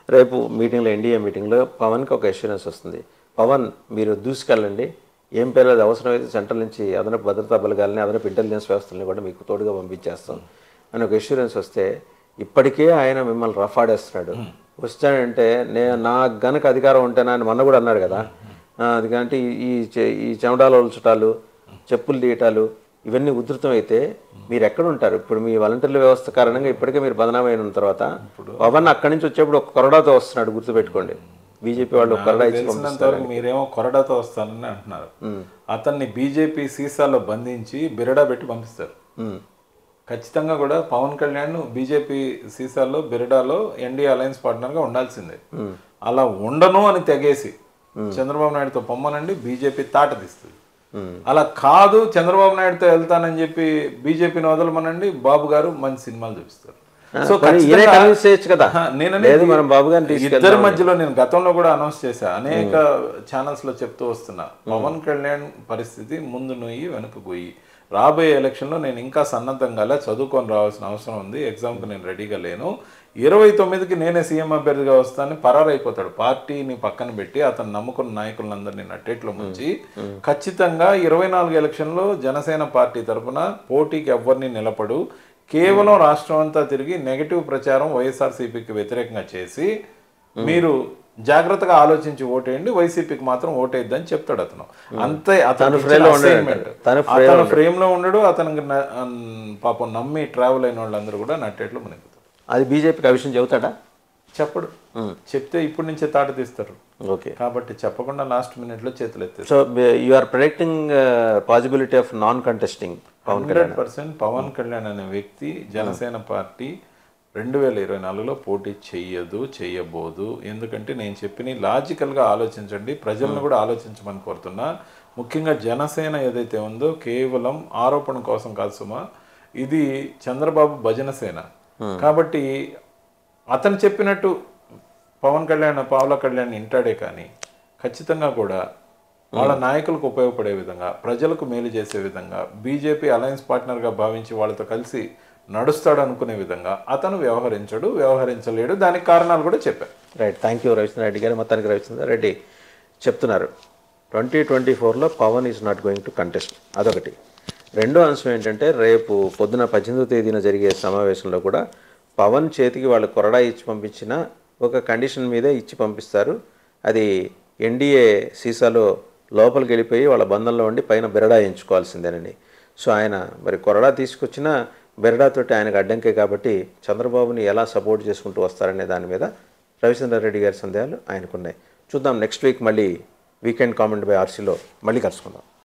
రేపు మీటింగ్లో ఎన్డీఏ మీటింగ్లో పవన్కి ఒక ఎష్యూరెన్స్ వస్తుంది పవన్ మీరు దూసుకెళ్ళండి ఏం పేర్లేదు అవసరమైతే సెంట్రల్ నుంచి అదనపు భద్రతా బలగాలని అదనపు ఇంటెలిజెన్స్ వ్యవస్థలని కూడా మీకు తోడుగా పంపించేస్తాం అని ఒక ఎష్యూరెన్స్ వస్తే ఇప్పటికే ఆయన మిమ్మల్ని రఫాడేస్తున్నాడు వస్తాడంటే నేను నా గనక అధికారం ఉంటేనా అని మొన్న కూడా అన్నాడు కదా ఆ, అది కంటే ఈ చె- ఈ చెమడాలు ఒలచటాలు చెప్పులు తీయటాలు ఇవన్నీ ఉధృతం అయితే మీరు ఎక్కడ ఉంటారు ఇప్పుడు మీ వాలంటీర్ల వ్యవస్థ కారణంగా ఇప్పటికే మీరు బదనామైన తర్వాత పవన్ అక్కడి నుంచి వచ్చేప్పుడు ఒక కొరడాతో వస్తున్నాడు గుర్తుపెట్టుకోండి బీజేపీ వాళ్ళు ఒక కొరడా ఇచ్చి తెలిసినంత వరకు మీరేమో కొరడాతో వస్తానని అంటున్నారు అతన్ని బీజేపీ సీసాలో బంధించి బిరడా పెట్టి పంపిస్తారు ఉమ్, ఖచ్చితంగా కూడా పవన్ కళ్యాణ్ బీజేపీ సీసాలో బిరడాలో ఎన్డీఏ అలయన్స్ పార్ట్నర్ గా ఉండాల్సిందే అలా ఉండను అని తెగేసి చంద్రబాబు నాయుడుతో పొమ్మనండి బీజేపీ తాట తీస్తుంది అలా కాదు చంద్రబాబు నాయుడుతో వెళ్తానని చెప్పి బీజేపీని వదలమనండి బాబు గారు మంచి సినిమాలు చూపిస్తారు సో మరి ఈయనే ఖచ్చితంగా- convince చేయొచ్చు కదా. ఆహా, నేననేది లేదు, మనం బాబు గారిని తీసుకెళ్దాం ఇద్దరి మధ్యలో నేను గతంలో కూడా అనౌన్స్ చేశా అనేక ఛానల్స్ లో చెప్తూ వస్తున్నా పవన్ కళ్యాణ్ పరిస్థితి ముందు నొయ్యి వెనుక గొయ్యి రాబోయే ఎలక్షన్ లో నేను ఇంకా సన్నద్ధంగా లే, చదువుకొని రావాల్సిన అవసరం ఉంది ఎగ్జామ్ కు నేను రెడీగా లేను ఇరవై తొమ్మిదికి నేనే సీఎం అభ్యర్థిగా వస్తానని పరారైపోతాడు పార్టీని పక్కన పెట్టి అతను నమ్ముకున్న నాయకులందరినీ నట్టేట్లో ముంచి ఖచ్చితంగా ఇరవై నాలుగు ఎలక్షన్లో జనసేన పార్టీ తరపున పోటీకి ఎవరిని నిలపడు కేవలం రాష్ట్రం అంతా తిరిగి నెగటివ్ ప్రచారం వైఎస్ఆర్సీపీకి వ్యతిరేకంగా చేసి మీరు జాగ్రత్తగా ఆలోచించి ఓటేయండి వైసీపీకి మాత్రం ఓటేద్దని చెప్తాడు అతను అంతే అతను frame లో ఉండడు. తను frame అతను ఫ్రేమ్ లో ఉండడు అతనికి న- అన్- పాపం నమ్మి ట్రావెల్ అయిన వాళ్ళందరూ కూడా నట్టేట్లు మునిగుతారు అది బీజేపీకి ఆ విషయం చెబుతాడా చెప్పడు చెప్తే ఇప్పటి నుంచే తాట తీస్తారు ఓకే కాబట్టి చెప్పకుండా లాస్ట్ మినిట్ లో చేతులు ఎత్తేస్తారు so you are predicting possibility of non contesting Pawan hundred percent Pawan Kalyan అనే వ్యక్తి జనసేన పార్టీ రెండు వేల ఇరవై నాలుగులో పోటీ చెయ్యదు చెయ్యబోదు ఎందుకంటే నేను చెప్పిన లాజికల్గా ఆలోచించండి ప్రజలను కూడా ఆలోచించమని కోరుతున్నా ముఖ్యంగా జనసేన ఏదైతే ఉందో కేవలం ఆరోపణ కోసం కాదు సుమా ఇది చంద్రబాబు భజన సేన కాబట్టి అతను చెప్పినట్టు పవన్ కళ్యాణ్ పావుల కళ్యాణ్ ఇంటాడే కానీ ఖచ్చితంగా కూడా వాళ్ళ నాయకులకు ఉపయోగపడే విధంగా ప్రజలకు మేలు చేసే విధంగా బీజేపీ అలయన్స్ పార్ట్నర్గా భావించి వాళ్ళతో కలిసి నడుస్తాడు అనుకునే విధంగా అతను వ్యవహరించడు వ్యవహరించలేడు దానికి కారణాలు కూడా చెప్పారు right thank you Ravichandra Reddy garu మొత్తానికి రవిచంద్ర రెడ్డి చెప్తున్నారు ట్వంటీ ట్వంటీ ఫోర్లో Pawan is not going to contest అదొకటి రెండో అంశం ఏంటంటే రేపు పొద్దున పద్దెనిమిదో తేదీన జరిగే సమావేశంలో కూడా పవన్ చేతికి వాళ్ళు కొరడా ఇచ్చి పంపించిన ఒక కండిషన్ మీదే ఇచ్చి పంపిస్తారు అది ఎన్డీఏ సీసాలో లోపలికి వెళ్ళిపోయి వాళ్ళ బంధంలో ఉండి పైన బెరడా ఎంచుకోవాల్సిందేనండి సో ఆయన మరి కొరడా తీసుకొచ్చిన బెరడాతోటి ఆయనకు అడ్డంకే కాబట్టి చంద్రబాబుని ఎలా సపోర్ట్ చేసుకుంటూ వస్తారనే దాని మీద రవిచంద్ర రెడ్డి గారి సందేహాలు ఆయనకున్నాయి చూద్దాం నెక్స్ట్ వీక్ మళ్ళీ వీకెండ్ కామెంట్ బై ఆర్సీలో మళ్ళీ కలుసుకుందాం